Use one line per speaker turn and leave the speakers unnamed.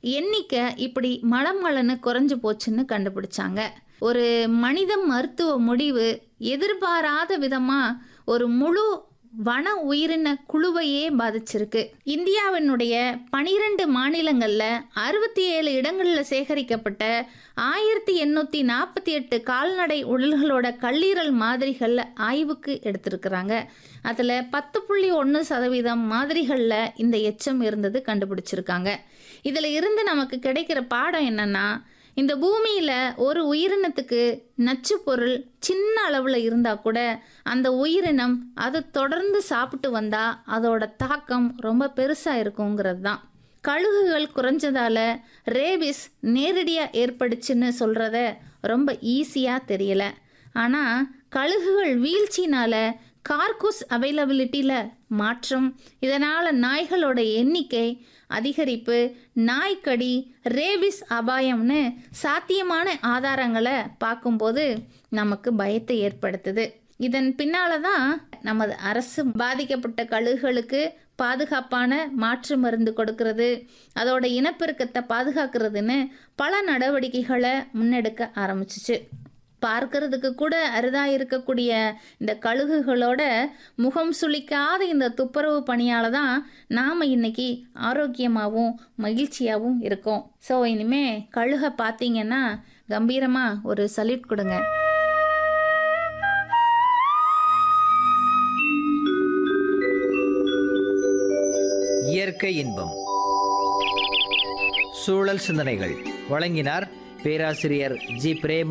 எண்ணிக்கை இப்படி மலம் மலன்னு குறைஞ்சு போச்சுன்னு கண்டுபிடிச்சாங்க ஒரு மனித மருத்துவ முடிவு எதிர்பாராத விதமாக ஒரு முழு வன உயிரின குழுவையே பாதிச்சிருக்கு இந்தியாவினுடைய பனிரெண்டு மாநிலங்களில் அறுபத்தி ஏழு இடங்களில் சேகரிக்கப்பட்ட ஆயிரத்தி எண்ணூற்றி நாற்பத்தி எட்டு கால்நடை உடல்களோட கல்லீரல் மாதிரிகளில் ஆய்வுக்கு எடுத்திருக்கிறாங்க அதில் பத்து புள்ளி ஒன்று சதவீதம் மாதிரிகளில் இந்த எச்சம் இருந்தது கண்டுபிடிச்சிருக்காங்க இதில் இருந்து நமக்கு கிடைக்கிற பாடம் என்னன்னா இந்த பூமியில் ஒரு உயிரினத்துக்கு நச்சு பொருள் சின்ன அளவில் இருந்தால் கூட அந்த உயிரினம் அது தொடர்ந்து சாப்பிட்டு வந்தால் அதோட தாக்கம் ரொம்ப பெருசாக இருக்குங்கிறது தான் கழுகுகள் குறைஞ்சதால ரேபிஸ் நேரடியாக ஏற்படுச்சுன்னு சொல்கிறத ரொம்ப ஈஸியாக தெரியல ஆனால் கழுகுகள் வீழ்ச்சினால கார்குஸ் அவைலபிலிட்டியில் மாற்றம் இதனால் நாய்களோட எண்ணிக்கை அதிகரிப்பு நாய்க்கடி ரேபிஸ் அபாயம்னு சாத்தியமான ஆதாரங்களை பார்க்கும்போது நமக்கு பயத்தை ஏற்படுத்துது இதன் பின்னால தான் நமது அரசு பாதிக்கப்பட்ட கழுகுகளுக்கு பாதுகாப்பான மாற்று மருந்து கொடுக்கறது அதோட இனப்பெருக்கத்தை பாதுகாக்கிறதுன்னு பல நடவடிக்கைகளை முன்னெடுக்க ஆரம்பிச்சிச்சு பார்க்கறதுக்கு கூட அரிதாக இருக்கக்கூடிய இந்த கழுகுகளோட முகம் சுளிக்காத இந்த துப்புரவு பணியால் தான் நாம் இன்னைக்கு ஆரோக்கியமாகவும் மகிழ்ச்சியாகவும் இருக்கோம் ஸோ இனிமே கழுகை பார்த்தீங்கன்னா கம்பீரமாக ஒரு சல்யூட் கொடுங்க
இயற்கை இன்பம் சூழல் சிந்தனைகள் வழங்கினார் பேராசிரியர் ஜி பிரேம